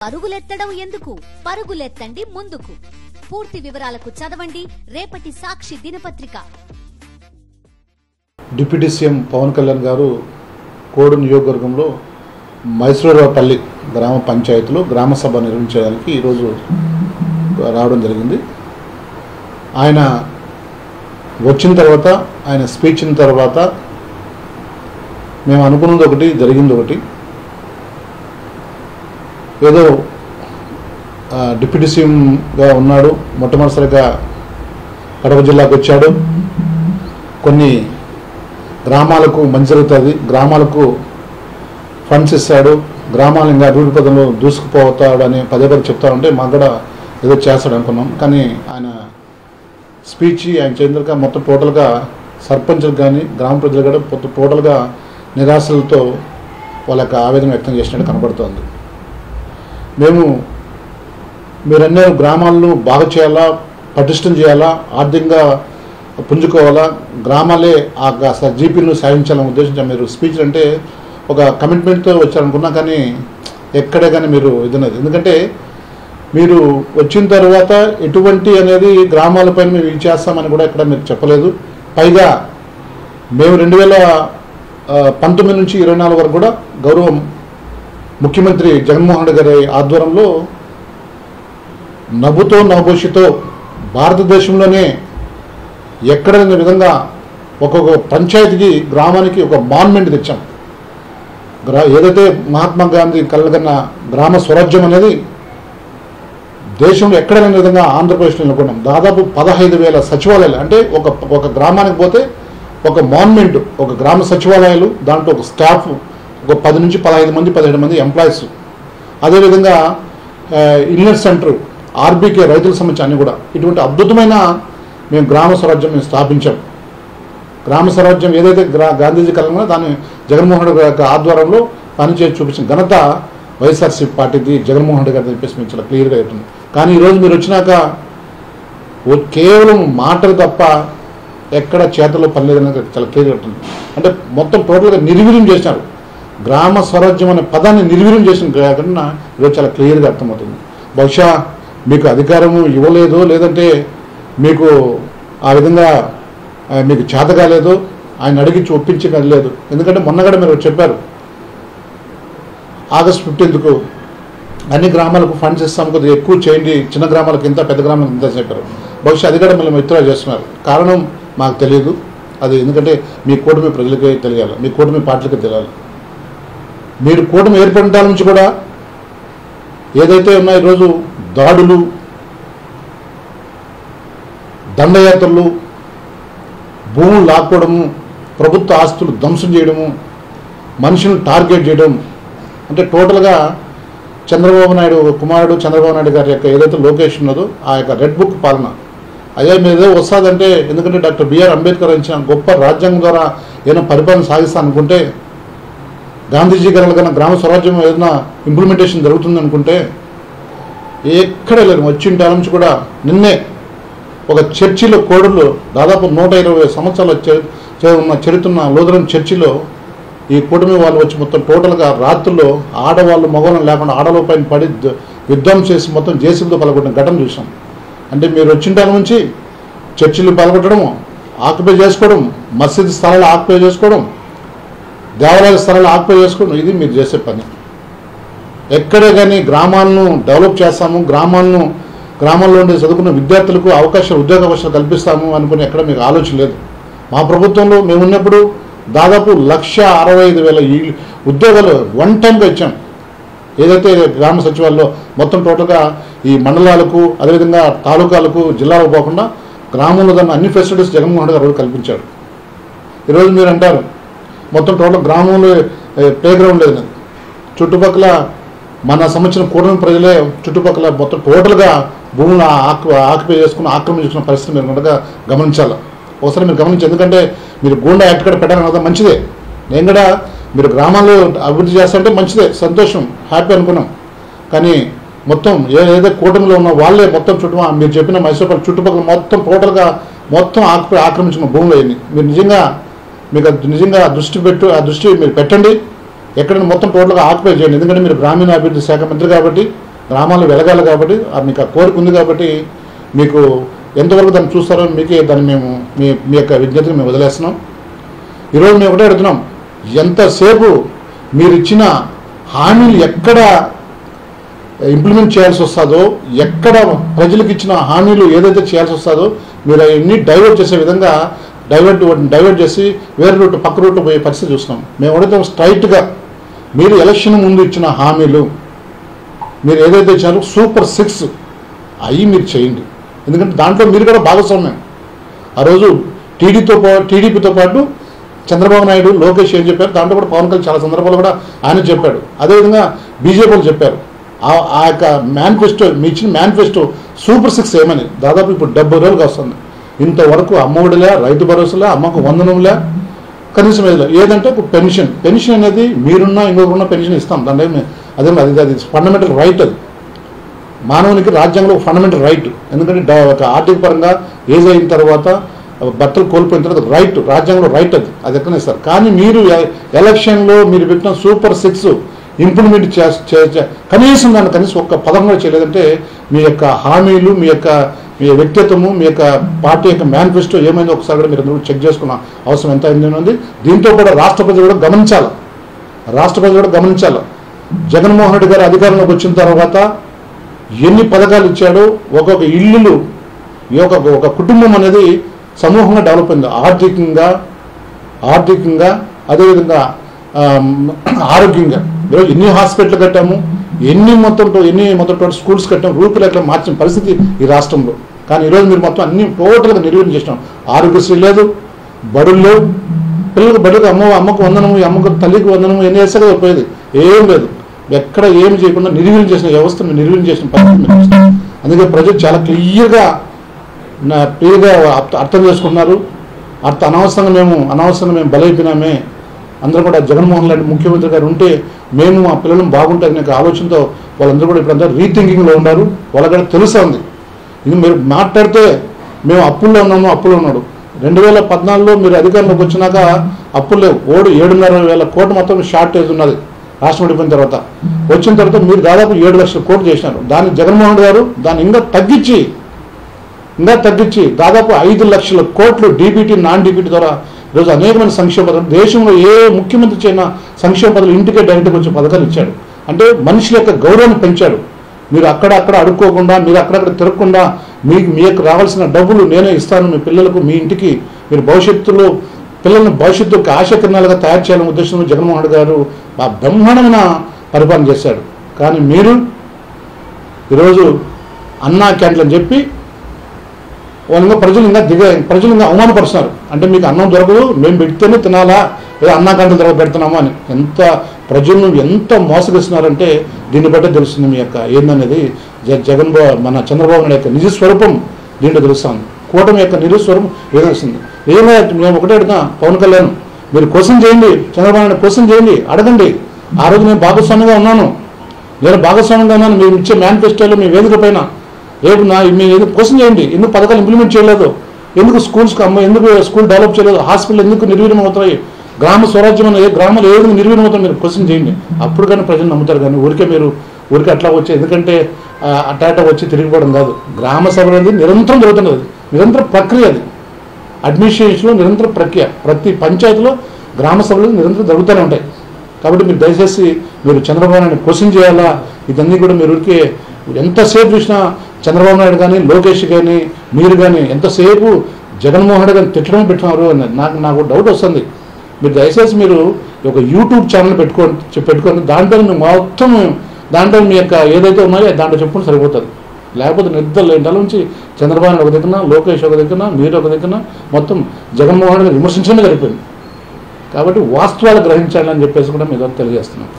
పరుగులెత్తడం ఎందుకు పరుగులెత్తండి ముందుకు పూర్తి వివరాలకు చదవండి రేపటి సాక్షి దినపత్రిక డిప్యూటీ సీఎం పవన్ కళ్యాణ్ గారు కోడు నియోజకవర్గంలో మైసూరాపల్లి గ్రామ పంచాయతీలో గ్రామ సభ నిర్వహించడానికి ఈరోజు రావడం జరిగింది ఆయన వచ్చిన తర్వాత ఆయన స్పీచ్ ఇచ్చిన తర్వాత మేము అనుకున్నది ఒకటి జరిగింది ఒకటి ఏదో ఆ, డిప్యూటీ సీఎంగా ఉన్నాడు మొట్టమొదటిసారిగా కడప జిల్లాకు వచ్చాడు కొన్ని గ్రామాలకు మంచి జరుగుతుంది గ్రామాలకు ఫండ్స్ ఇస్తాడు గ్రామాలు ఇంకా అభివృద్ధి పదంలో దూసుకుపోతాడు అని పదే పదే చెప్తా ఉంటే మాకు కూడా ఏదో చేస్తాడు అనుకున్నాం కానీ ఆయన స్పీచ్ ఆయన చేంద్రగా మొత్తం టోటల్గా సర్పంచులకు కానీ గ్రామ ప్రజలు కూడా మొత్తం టోటల్గా నిరాశలతో వాళ్ళ యొక్క ఆవేదన వ్యక్తం చేసినట్టు కనబడుతోంది మేము మీరన్నీ గ్రామాలను బాగు చేయాలా పటిష్టం చేయాలా ఆర్థికంగా పుంజుకోవాలా గ్రామాలే ఆ జీపీలను సాధించాలనే ఉద్దేశంతో మీరు స్పీచ్ అంటే ఒక కమిట్మెంట్తో వచ్చారనుకున్నా కానీ ఎక్కడే కానీ మీరు ఇదన్నది ఎందుకంటే మీరు వచ్చిన తర్వాత ఎటువంటి అనేది గ్రామాలపైన మేము ఇది చేస్తామని కూడా ఇక్కడ మీరు చెప్పలేదు పైగా మేము రెండు వేల ఆ, పంతొమ్మిది నుంచి ఇరవై నాలుగు వరకు కూడా గౌరవం ముఖ్యమంత్రి జగన్మోహన్ రెడ్డి గారి ఆధ్వర్యంలో నవ్వుతో నవభూషితో భారతదేశంలోనే ఎక్కడ లేని విధంగా ఒక్కొక్క పంచాయతీకి గ్రామానికి ఒక మాన్మెంట్ తెచ్చాం గ్రా ఏదైతే మహాత్మా గాంధీ కలగన్న గ్రామ స్వరాజ్యం అనేది దేశంలో ఎక్కడ లేని విధంగా ఆంధ్రప్రదేశ్లో నెలకొన్నాం దాదాపు పదహైదు వేల సచివాలయాలు అంటే ఒక ఒక గ్రామానికి పోతే ఒక మాన్మెంట్ ఒక గ్రామ సచివాలయాలు దాంట్లో ఒక స్టాఫ్ ఒక పది నుంచి పదహైదు మంది పదిహేడు మంది ఎంప్లాయీస్ అదేవిధంగా ఆ, ఇన్లెట్ సెంటర్ ఆర్బీకే రైతుల సంబంధించి అన్ని కూడా ఇటువంటి అద్భుతమైన మేము గ్రామ స్వరాజ్యం మేము స్థాపించాం గ్రామ స్వరాజ్యం ఏదైతే గ్రా గాంధీజీ కలంగా దాన్ని జగన్మోహన్ రెడ్డి గారి యొక్క ఆధ్వర్యంలో పనిచేసి చూపించిన ఘనత వైఎస్ఆర్సీ పార్టీది జగన్మోహన్ రెడ్డి గారి చెప్పేసి మేము చాలా క్లియర్గా చెప్తుంది కానీ ఈరోజు మీరు వచ్చినాక ఓ- కేవలం మాటలు తప్ప ఎక్కడ చేతలో పని లేదని చాలా క్లియర్గా చెప్తుంది అంటే మొత్తం టోటల్గా నిర్వీర్యం చేసినారు గ్రామ స్వరాజ్యం అనే పదాన్ని నిర్వీర్యం చేసిన కాకుండా ఈరోజు చాలా క్లియర్గా అర్థమవుతుంది బహుశా మీకు అధికారము ఇవ్వలేదు లేదంటే మీకు ఆ విధంగా ఆ, మీకు చేత కాలేదు ఆయన అడిగించి ఒప్పించి లేదు ఎందుకంటే మొన్న కూడా మీరు చెప్పారు ఆగస్ట్ ఫిఫ్టీన్త్కు అన్ని గ్రామాలకు ఫండ్స్ ఇస్తాం కొద్దిగా ఎక్కువ చేయండి చిన్న గ్రామాలకు ఇంత పెద్ద గ్రామాలకు ఇంత చెప్పారు బహుశా అది కూడా మళ్ళీ విత్డ్రా చేస్తున్నారు కారణం మాకు తెలియదు అది ఎందుకంటే మీ కూటమి ప్రజలకే తెలియాలి మీ కూటమి పార్టీలకే తెలియాలి మీరు కూటమి ఏర్పడిన నుంచి కూడా ఏదైతే ఉన్నాయో ఈరోజు దాడులు దండయాత్రలు భూములు లాక్కోవడము ప్రభుత్వ ఆస్తులు ధ్వంసం చేయడము మనుషులను టార్గెట్ చేయడం అంటే టోటల్గా చంద్రబాబు నాయుడు కుమారుడు చంద్రబాబు నాయుడు గారి యొక్క ఏదైతే లొకేషన్ ఉన్నదో ఆ యొక్క రెడ్ బుక్ పాలన అయ్యా మీరు ఏదో వస్తుందంటే ఎందుకంటే డాక్టర్ బిఆర్ అంబేద్కర్ ఇచ్చిన గొప్ప రాజ్యాంగం ద్వారా ఏదైనా పరిపాలన సాగిస్తా అనుకుంటే గాంధీజీ గారి కన్నా గ్రామ స్వరాజ్యం ఏదైనా ఇంప్లిమెంటేషన్ జరుగుతుంది అనుకుంటే ఎక్కడ లేదు వచ్చిన టైం నుంచి కూడా నిన్నే ఒక చర్చిలో కోడలు దాదాపు నూట ఇరవై సంవత్సరాల చే- చే- ఉన్న చరిత్ర ఉన్న లూథరన్ చర్చిలో ఈ కూటమి వాళ్ళు వచ్చి మొత్తం టోటల్గా రాత్రుల్లో ఆడవాళ్ళు మగవాళ్ళని లేకుండా ఆడవాళ్ళ పైన పడి ద- యుద్ధం చేసి మొత్తం జేసీలతో పలగొట్టిన ఘటన చూసాం అంటే మీరు వచ్చిన టైం నుంచి చర్చిలు పలగొట్టడం ఆక్యుపై చేసుకోవడం మసీద్ స్థలాలు ఆక్యుపై చేసుకోవడం దేవాలయ స్థలాలు ఆక్యుపై చేసుకోవడం ఇది మీరు చేసే పని ఎక్కడే కానీ గ్రామాలను డెవలప్ చేస్తాము గ్రామాలను గ్రామాల్లో ఉండే చదువుకున్న విద్యార్థులకు అవకాశాలు ఉద్యోగ అవకాశాలు కల్పిస్తాము అనుకుని ఎక్కడ మీకు ఆలోచన లేదు మా ప్రభుత్వంలో మేము ఉన్నప్పుడు దాదాపు లక్ష అరవై ఐదు వేల ఈ ఉద్యోగాలు వన్ టైంగా ఇచ్చాం ఏదైతే గ్రామ సచివాలయంలో మొత్తం టోటల్గా ఈ మండలాలకు అదేవిధంగా తాలూకాలకు జిల్లాలకు పోకుండా గ్రామంలో దాన్ని అన్ని ఫెసిలిటీస్ జగన్మోహన్ రెడ్డి గారు కల్పించారు ఈరోజు మీరు అంటారు మొత్తం టోటల్ గ్రామంలో ప్లే గ్రౌండ్ లేదు చుట్టుపక్కల మన సంబంధించిన కూటమి ప్రజలే చుట్టుపక్కల మొత్తం టోటల్గా భూములను ఆక్కు ఆక్యుపై చేసుకుని ఆక్రమించుకున్న పరిస్థితి మీరు కనుక గమనించాలి ఒకసారి మీరు గమనించి ఎందుకంటే మీరు గూండా యాక్ట్ కూడా పెట్టాలని కదా మంచిదే నేను కూడా మీరు గ్రామాల్లో అభివృద్ధి చేస్తారంటే మంచిదే సంతోషం హ్యాపీ అనుకున్నాం కానీ మొత్తం ఏ ఏదైతే కూటమిలో ఉన్న వాళ్ళే మొత్తం చుట్టూ మీరు చెప్పిన మైసూర్ చుట్టుపక్కల మొత్తం టోటల్గా మొత్తం ఆక్రమి ఆక్రమించిన భూములు అయింది మీరు నిజంగా మీకు అది నిజంగా ఆ దృష్టి పెట్టు ఆ దృష్టి మీరు పెట్టండి ఎక్కడైనా మొత్తం టోటల్గా ఆక్యుపై చేయండి ఎందుకంటే మీరు గ్రామీణ అభివృద్ధి శాఖ మంత్రి కాబట్టి గ్రామాలు వెలగాలి కాబట్టి ఆ మీకు ఆ కోరిక ఉంది కాబట్టి మీకు ఎంతవరకు దాన్ని చూస్తారో మీకే దాన్ని మేము మీ మీ యొక్క విజ్ఞతకి మేము వదిలేస్తున్నాం ఈరోజు మేము ఒకటే అడుగుతున్నాం ఎంతసేపు మీరు ఇచ్చిన హామీలు ఎక్కడ ఇంప్లిమెంట్ చేయాల్సి వస్తుందో ఎక్కడ ప్రజలకు ఇచ్చిన హామీలు ఏదైతే చేయాల్సి వస్తుందో మీరు అవన్నీ డైవర్ట్ చేసే విధంగా డైవర్ట్ డైవర్ట్ చేసి వేరే రూట్ పక్క రూట్ పోయే పరిస్థితి చూస్తున్నాం మేము అడిగితే స్ట్రైట్గా మీరు ఎలక్షన్ ముందు ఇచ్చిన హామీలు మీరు ఏదైతే ఇచ్చారో సూపర్ సిక్స్ అవి మీరు చేయండి ఎందుకంటే దాంట్లో మీరు కూడా భాగస్వామ్యం ఆ రోజు టీడీతో పా టీడీపీతో పాటు చంద్రబాబు నాయుడు లోకేష్ ఏం చెప్పారు దాంట్లో కూడా పవన్ కళ్యాణ్ చాలా సందర్భాలు కూడా ఆయన చెప్పాడు అదేవిధంగా బీజేపీ వాళ్ళు చెప్పారు ఆ- ఆ యొక్క మేనిఫెస్టో మీ ఇచ్చిన మేనిఫెస్టో సూపర్ సిక్స్ ఏమని దాదాపు ఇప్పుడు డెబ్బై రోజులుగా వస్తుంది ఇంతవరకు అమ్మఒడిలే రైతు భరోసాలే అమ్మకు వందనంలే కనీసం ఏదో ఏదంటే ఒక పెన్షన్ పెన్షన్ అనేది మీరున్న ఇంకొకరున్న పెన్షన్ ఇస్తాం దాంట్లో ఏమి- అదే అది అది ఫండమెంటల్ రైట్ అది మానవునికి రాజ్యాంగంలో ఫండమెంటల్ రైట్ ఎందుకంటే డ- ఒక ఆర్థిక పరంగా ఏజ్ అయిన తర్వాత భర్తలు కోల్పోయిన తర్వాత రైట్ రాజ్యాంగంలో రైట్ అది అది ఎక్కడ ఇస్తారు కానీ మీరు ఎ- ఎలక్షన్లో మీరు పెట్టిన సూపర్ సిక్స్ ఇంప్లిమెంట్ చే చే- చే- కనీసం దాన్ని కనీసం ఒక్క పదం కూడా చేయలేదంటే మీ యొక్క హామీలు మీ యొక్క మీ వ్యక్తిత్వము మీ యొక్క పార్టీ యొక్క మేనిఫెస్టో ఏమైందో ఒకసారి కూడా మీరు అందరూ చెక్ చేసుకున్న అవసరం ఎంత అయింది ఉంది దీంతో కూడా రాష్ట్ర ప్రజలు కూడా గమనించాలి రాష్ట్ర ప్రజలు కూడా గమనించాలి జగన్మోహన్ రెడ్డి గారు అధికారంలోకి వచ్చిన తర్వాత ఎన్ని పథకాలు ఇచ్చాడో ఒక్కొక్క ఇల్లులు ఈ ఒక ఒక కుటుంబం అనేది సమూహంగా డెవలప్ అయింది ఆర్థికంగా ఆర్థికంగా అదేవిధంగా ఆమ్, ఆరోగ్యంగా ఈరోజు ఎన్ని హాస్పిటల్ కట్టాము ఎన్ని మొత్తం టో- ఎన్ని మొత్తం టోటల్ స్కూల్స్ కట్టాము రూపురేఖలు మార్చిన పరిస్థితి ఈ రాష్ట్రంలో కానీ ఈరోజు మీరు మొత్తం అన్ని టోటల్గా నిర్వహణ చేసినాం ఆరోగ్యశ్రీ లేదు బడులు లేవు పిల్లలకు బడులకు అమ్మ అమ్మకు వందనము ఈ అమ్మకు తల్లికి వందనము ఎన్ని వేసాక పోయేది ఏం లేదు ఎక్కడ ఏం చేయకుండా నిర్వీర్యం చేసిన వ్యవస్థను నిర్వీర్యం చేసిన పరిస్థితి మేము చూస్తున్నాం. అందుకే ప్రజలు చాలా క్లియర్గా నా క్లియర్గా అర్థ- అర్థం చేసుకున్నారు అర్థ అనవసరంగా మేము అనవసరంగా మేము బలైపోయినామే అందరూ కూడా జగన్మోహన్ రెడ్డి ముఖ్యమంత్రి గారు ఉంటే మేము మా పిల్లలు బాగుంటారనే ఒక ఆలోచనతో వాళ్ళందరూ కూడా ఇప్పుడంతా రీథింకింగ్లో ఉన్నారు వాళ్ళకి కూడా తెలుసా ఉంది ఇది మీరు మాట్లాడితే మేము అప్పుల్లో ఉన్నాము అప్పుల్లో ఉన్నాడు రెండు వేల పద్నాలుగులో మీరు అధికారంలోకి వచ్చినాక అప్పులు లేవు ఓడు ఏడున్నర వేల కోట్లు మొత్తం షార్టేజ్ ఉన్నది రాష్ట్రం విడిపోయిన తర్వాత వచ్చిన తర్వాత మీరు దాదాపు ఏడు లక్షల కోట్లు చేసినారు దాన్ని జగన్మోహన్ రెడ్డి గారు దాన్ని ఇంకా తగ్గించి ఇంకా తగ్గించి దాదాపు ఐదు లక్షల కోట్లు డీబీటీ నాన్ డీబీటీ ద్వారా ఈరోజు అనేకమైన సంక్షేమ పథకాలు దేశంలో ఏ ముఖ్యమంత్రి చేయన సంక్షేమ పథకాలు ఇంటికే డైరెక్ట్గా వచ్చే పథకాలు ఇచ్చాడు అంటే మనుషుల యొక్క గౌరవాన్ని పెంచాడు మీరు అక్కడ అక్కడ అడుక్కోకుండా మీరు అక్కడక్కడ తిరగకుండా మీకు మీకు రావాల్సిన డబ్బులు నేనే ఇస్తాను మీ పిల్లలకు మీ ఇంటికి మీరు భవిష్యత్తులో పిల్లల్ని భవిష్యత్తుకు ఆశకిరణాలుగా తయారు చేయాలనే ఉద్దేశంలో జగన్మోహన్ రెడ్డి గారు ఆ బ్రహ్మాండమైన పరిపాలన చేశాడు కానీ మీరు ఈరోజు అన్నా క్యాంటీన్ అని చెప్పి వాళ్ళు ఇంకా ప్రజలు ఇంకా దిగ ప్రజలు ఇంకా అవమానపరుస్తున్నారు అంటే మీకు అన్నం దొరకదు మేము పెడితేనే తినాలా ఏదో అన్నా కంటలు దొరక పెడుతున్నామా అని ఎంత ప్రజలను ఎంత మోసగిస్తున్నారంటే దీన్ని బట్టే తెలుస్తుంది మీ యొక్క ఏందనేది జ జగన్ బా- మన చంద్రబాబు నాయుడు యొక్క నిజ స్వరూపం దీంట్లో తెలుస్తాను కూటమి యొక్క నిజ స్వరూపం ఏదో తెలుస్తుంది ఏమైనా మేము ఒకటే అడుగుతా పవన్ కళ్యాణ్ మీరు క్వశ్చన్ చేయండి చంద్రబాబు నాయుడు క్వశ్చన్ చేయండి అడగండి ఆ రోజు నేను భాగస్వామిగా ఉన్నాను నేను భాగస్వామ్యంగా ఉన్నాను మీరు ఇచ్చే మేనిఫెస్టోలో మీ వేదిక పైన రేపు నా మీ ఎందుకు క్వశ్చన్ చేయండి ఎందుకు పథకాలు ఇంప్లిమెంట్ చేయలేదు ఎందుకు స్కూల్స్కి అమ్మ ఎందుకు స్కూల్ డెవలప్ చేయలేదు హాస్పిటల్ ఎందుకు నిర్వీర్యం అవుతాయి గ్రామ స్వరాజ్యం అనే ఏ గ్రామాలు ఏ విధంగా నిర్వీర్యం అవుతాయి మీరు క్వశ్చన్ చేయండి అప్పుడు కానీ ప్రజలు నమ్ముతారు కానీ ఊరికే మీరు ఊరికే అట్లా వచ్చి ఎందుకంటే ఆ, అటాట వచ్చి తిరిగిపోవడం కాదు గ్రామ సభ అనేది నిరంతరం జరుగుతున్నది నిరంతర ప్రక్రియ అది అడ్మినిస్ట్రేషన్లో నిరంతర ప్రక్రియ ప్రతి పంచాయతీలో గ్రామ సభలు నిరంతరం జరుగుతూనే ఉంటాయి కాబట్టి మీరు దయచేసి మీరు చంద్రబాబు నాయుడు క్వశ్చన్ చేయాలా ఇదన్నీ కూడా మీరు ఊరికే ఎంతసేపు చూసినా చంద్రబాబు నాయుడు కానీ లోకేష్ కానీ మీరు కానీ ఎంతసేపు జగన్మోహన్ రెడ్డి గారిని తిట్టడం పెట్టినారు అని నాకు నాకు డౌట్ వస్తుంది మీరు దయచేసి మీరు ఒక యూట్యూబ్ ఛానల్ పెట్టుకోండి చె- పెట్టుకోండి దాంట్లో మీరు మొత్తం దాంట్లో మీ యొక్క ఏదైతే ఉన్నాయో దాంట్లో చెప్పుకుంటే సరిపోతుంది లేకపోతే నిద్ర నెల నుంచి చంద్రబాబు నాయుడు ఒక దగ్గర లోకేష్ ఒక దగ్గర మీరు ఒక దగ్గర మొత్తం జగన్మోహన్ రెడ్డి విమర్శించడమే సరిపోయింది కాబట్టి వాస్తవాలు గ్రహించాలని చెప్పేసి కూడా మీరు తెలియజేస్తున్నాం